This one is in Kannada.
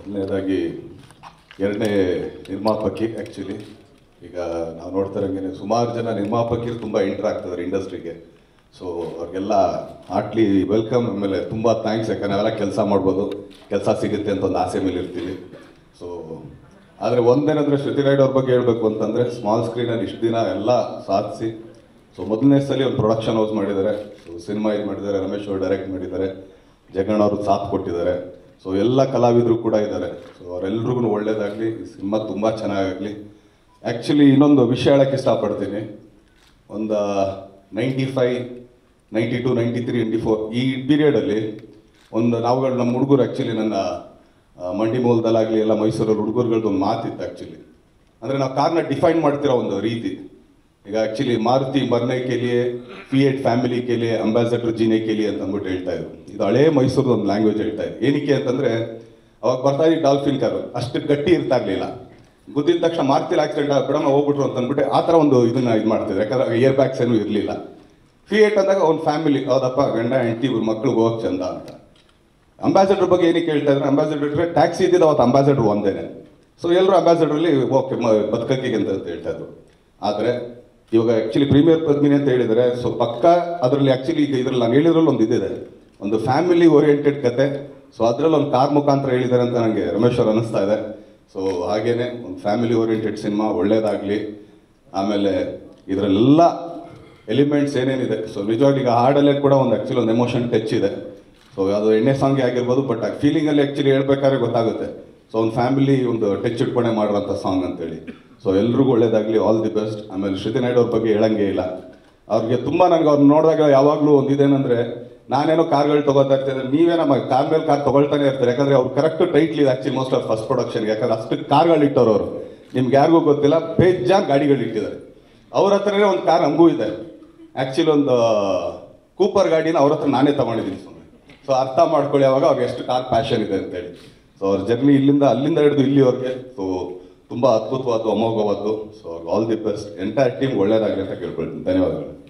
ಮೊದಲನೇದಾಗಿ ಎರಡನೇ ನಿರ್ಮಾಪಕಿ ಆ್ಯಕ್ಚುಲಿ ಈಗ ನಾವು ನೋಡ್ತಾ ಇರೋಂಗೆ ಸುಮಾರು ಜನ ನಿರ್ಮಾಪಕಿರು ತುಂಬ ಎಂಟರ್ ಆಗ್ತಿದ್ದಾರೆ ಇಂಡಸ್ಟ್ರಿಗೆ ಸೊ ಅವ್ರಿಗೆಲ್ಲ ಹಾರ್ಟ್ಲಿ ವೆಲ್ಕಮ್ ಆಮೇಲೆ ತುಂಬ ಥ್ಯಾಂಕ್ಸ್ ಯಾಕಂದ್ರೆ ನಾವೆಲ್ಲ ಕೆಲಸ ಮಾಡ್ಬೋದು ಕೆಲಸ ಸಿಗುತ್ತೆ ಅಂತ ಒಂದು ಆಸೆ ಮೇಲೆ ಇರ್ತೀವಿ ಸೊ ಆದರೆ ಒಂದೇನಂದ್ರೆ ಶ್ರುತಿ ರಾಯ್ಡ್ ಅವ್ರ ಬಗ್ಗೆ ಹೇಳಬೇಕು ಅಂತಂದರೆ ಸ್ಮಾಲ್ ಸ್ಕ್ರೀನಲ್ಲಿ ಇಷ್ಟು ದಿನ ಎಲ್ಲ ಸಾಧಿಸಿ ಸೊ ಮೊದಲನೇ ಸಲ ಒಂದು ಪ್ರೊಡಕ್ಷನ್ ಹೌಸ್ ಮಾಡಿದ್ದಾರೆ ಸೊ ಸಿನಿಮಾ ಇದು ಮಾಡಿದ್ದಾರೆ ರಮೇಶ್ ಅವರು ಡೈರೆಕ್ಟ್ ಮಾಡಿದ್ದಾರೆ ಜಗಣ್ಣ ಅವರು ಸಾಥ್ ಕೊಟ್ಟಿದ್ದಾರೆ ಸೊ ಎಲ್ಲ ಕಲಾವಿದರು ಕೂಡ ಇದ್ದಾರೆ ಸೊ ಅವರೆಲ್ರಿಗೂ ಒಳ್ಳೇದಾಗಲಿ ಈ ಸಿನಿಮಾ ತುಂಬ ಚೆನ್ನಾಗಾಗಲಿ ಆ್ಯಕ್ಚುಲಿ ಇನ್ನೊಂದು ವಿಷಯ ಹೇಳಕ್ಕೆ ಇಷ್ಟಪಡ್ತೀನಿ ಒಂದು ninety five ninety two ninety three ninety four ಈ ಪೀರಿಯಡಲ್ಲಿ ಒಂದು ನಾವುಗಳು ನಮ್ಮ ಹುಡುಗರು ಆ್ಯಕ್ಚುಲಿ ನನ್ನ ಆ, ಮಂಡಿ ಮೂಲದಲ್ಲಾಗಲಿ ಎಲ್ಲ ಮೈಸೂರಲ್ಲಿ ಹುಡುಗರುಗಳ್ದು ಒಂದು ಮಾತಿತ್ತು ಆ್ಯಕ್ಚುಲಿ ಅಂದರೆ ನಾವು ಕಾರ್ನ ಡಿಫೈನ್ ಮಾಡ್ತಿರೋ ಒಂದು ರೀತಿ ಈಗ ಆ್ಯಕ್ಚುಲಿ ಮಾರುತಿ ಮರ್ನೆ ಕೇಲಿಯೇ ಫಿಯೇಟ್ ಫ್ಯಾಮಿಲಿ ಕೇಲಿಯೇ ಅಂಬಾಸಡರ್ ಜೀನೆ ಕೇಲಿ ಅಂತ ಅಂದ್ಬಿಟ್ಟು ಹೇಳ್ತಾ ಇದ್ರು ಇದು ಹಳೇ ಮೈಸೂರದ ಒಂದು ಲ್ಯಾಂಗ್ವೇಜ್ ಹೇಳ್ತಾ ಇದ್ರು ಏನಕ್ಕೆ ಅಂತಂದ್ರೆ ಅವಾಗ ಬರ್ತಾ ಇದ್ದ ಡಾಲ್ಫಿನ್ ಕಾರು ಅಷ್ಟು ಗಟ್ಟಿ ಇರ್ತಾ ಇರಲಿಲ್ಲ ಗುದ್ದಿದ ತಕ್ಷಣ ಮಾರ್ತಿಲ್ ಆಕ್ಸಿಡೆಂಟ್ ಬಿಡಮ್ಮ ಹೋಗ್ಬಿಟ್ರು ಅಂತ ಅಂದ್ಬಿಟ್ಟು ಆ ಥರ ಒಂದು ಇದನ್ನ ಇದು ಮಾಡ್ತಿದ್ರು ಯಾಕಂದ್ರೆ ಏರ್ ಬ್ಯಾಗ್ಸ್ ಏನೂ ಇರಲಿಲ್ಲ ಫಿಯೇಟ್ ಅಂದಾಗ ಒಂದು ಫ್ಯಾಮಿಲಿ ಹೌದಪ್ಪ ಗಂಡ ಹೆಂಡತಿ ಇವ್ರ ಮಕ್ಳಿಗೆ ಹೋಗಕ್ಕೆ ಚಂದ ಅಂತ ಅಂಬಾಸಡರ್ ಬಗ್ಗೆ ಏನಕ್ಕೆ ಹೇಳ್ತಾ ಇದ್ರೆ ಅಂಬಾಸಡರ್ ಟ್ಯಾಕ್ಸಿ ಇದ್ದಿದ್ದು ಅವತ್ತು ಅಂಬಾಸಡರ್ ಒಂದೇನೆ ಸೊ ಎಲ್ಲರೂ ಅಂಬಾಸಡರ್ಲಿ ಓಕೆ ಬದುಕಕ್ಕೆ ಅಂತ ಹೇಳ್ತಾ ಇದ್ರು ಆದರೆ ಇವಾಗ ಆ್ಯಕ್ಚುಲಿ ಪ್ರೀಮಿಯರ್ ಪದ್ಮಿನಿ ಅಂತ ಹೇಳಿದರೆ ಸೊ ಪಕ್ಕ ಅದರಲ್ಲಿ ಆ್ಯಕ್ಚುಲಿ ಈಗ ಇದ್ರಲ್ಲಿ ನಾನು ಹೇಳಿದ್ರಲ್ಲಿ ಒಂದು ಇದಿದೆ ಒಂದು ಫ್ಯಾಮಿಲಿ ಓರಿಯೆಂಟೆಡ್ ಕತೆ ಸೊ ಅದರಲ್ಲಿ ಒಂದು ಕಾರ್ ಮುಖಾಂತರ ಹೇಳಿದ್ದಾರೆ ಅಂತ ನನಗೆ ರಮೇಶ್ ಅವ್ರು ಅನ್ನಿಸ್ತಾ ಇದೆ ಸೊ ಹಾಗೇನೆ ಒಂದು ಫ್ಯಾಮಿಲಿ ಓರಿಯೆಂಟೆಡ್ ಸಿನಿಮಾ ಒಳ್ಳೇದಾಗಲಿ ಆಮೇಲೆ ಇದರಲ್ಲೆಲ್ಲ ಎಲಿಮೆಂಟ್ಸ್ ಏನೇನಿದೆ ಸೊ ನಿಜವಾಗ್ಲೂ ಈಗ ಹಾಡಲ್ಲೇ ಕೂಡ ಒಂದು ಆ್ಯಕ್ಚುಲಿ ಒಂದು ಎಮೋಷನ್ ಟಚ್ ಇದೆ ಸೊ ಅದು ಎಣ್ಣೆ ಸಾಂಗ್ ಆಗಿರ್ಬೋದು ಬಟ್ ಆ ಫೀಲಿಂಗಲ್ಲಿ ಆ್ಯಕ್ಚುಲಿ ಹೇಳ್ಬೇಕಾದ್ರೆ ಗೊತ್ತಾಗುತ್ತೆ ಸೊ ಒಂದು ಫ್ಯಾಮಿಲಿ ಒಂದು ಟಚ್ ಇಟ್ಕೊಂಡೆ ಮಾಡಿರೋಂಥ ಸಾಂಗ್ ಅಂತೇಳಿ ಸೊ ಎಲ್ರಿಗೂ ಒಳ್ಳೇದಾಗಲಿ ಆಲ್ ದಿ ಬೆಸ್ಟ್ ಆಮೇಲೆ ಶ್ರುತಿ ನಾಯ್ಡು ಅವ್ರ ಬಗ್ಗೆ ಹೇಳಂಗೇ ಇಲ್ಲ ಅವ್ರಿಗೆ ತುಂಬ ನನಗೆ ಅವ್ರು ನೋಡಿದಾಗ ಯಾವಾಗಲೂ ಒಂದು ಇದೇನಂದ್ರೆ ನಾನೇನೋ ಕಾರ್ಗಳು ತಗೋತಾ ಇರ್ತೀನಿ ನೀವೇ ನಮ್ಮ ಕಾರ್ ಮೇಲೆ ಕಾರ್ ತಗೊಳ್ತಾನೆ ಇರ್ತಾರೆ ಯಾಕಂದ್ರೆ ಅವ್ರು ಕರೆಕ್ಟ್ ಟೈಟ್ಲಿ ಇದೆ actually most of first production ಯಾಕಂದ್ರೆ ಅಷ್ಟು ಕಾರ್ಗಳು ಇಟ್ಟವ್ರು ಅವರು ನಿಮ್ಗೆ ಯಾರಿಗೂ ಗೊತ್ತಿಲ್ಲ ಬೇಜಾನ್ ಗಾಡಿಗಳು ಇಟ್ಟಿದ್ದಾರೆ ಅವ್ರ ಹತ್ರನೇ ಒಂದು ಕಾರ್ ಹಂಗೂ ಇದೆ ಆ್ಯಕ್ಚುಲಿ ಒಂದು ಕೂಪರ್ ಗಾಡಿನ ಅವ್ರ ಹತ್ರ ನಾನೇ ತಗೊಂಡಿದ್ದೀನಿ ಸುಮ್ಮನೆ ಸೊ ಅರ್ಥ ಮಾಡ್ಕೊಳ್ಳಿ ಅವಾಗ ಅವ್ರಿಗೆ ಎಷ್ಟು ಕಾರ್ ಪ್ಯಾಷನ್ ಇದೆ ಅಂತೇಳಿ ಸೊ ಅವ್ರ ಜರ್ನಿ ಇಲ್ಲಿಂದ ಅಲ್ಲಿಂದ ಹಿಡಿದು ಇಲ್ಲಿವರೆಗೆ ಸೊ ತುಂಬ ಅದ್ಭುತವಾದ್ದು ಅಮೋಘವಾದ್ದು so all the best entire team ಒಳ್ಳೇದಾಗಲಿ ಅಂತ ಕೇಳ್ಕೊಳ್ತೀನಿ ಧನ್ಯವಾದಗಳು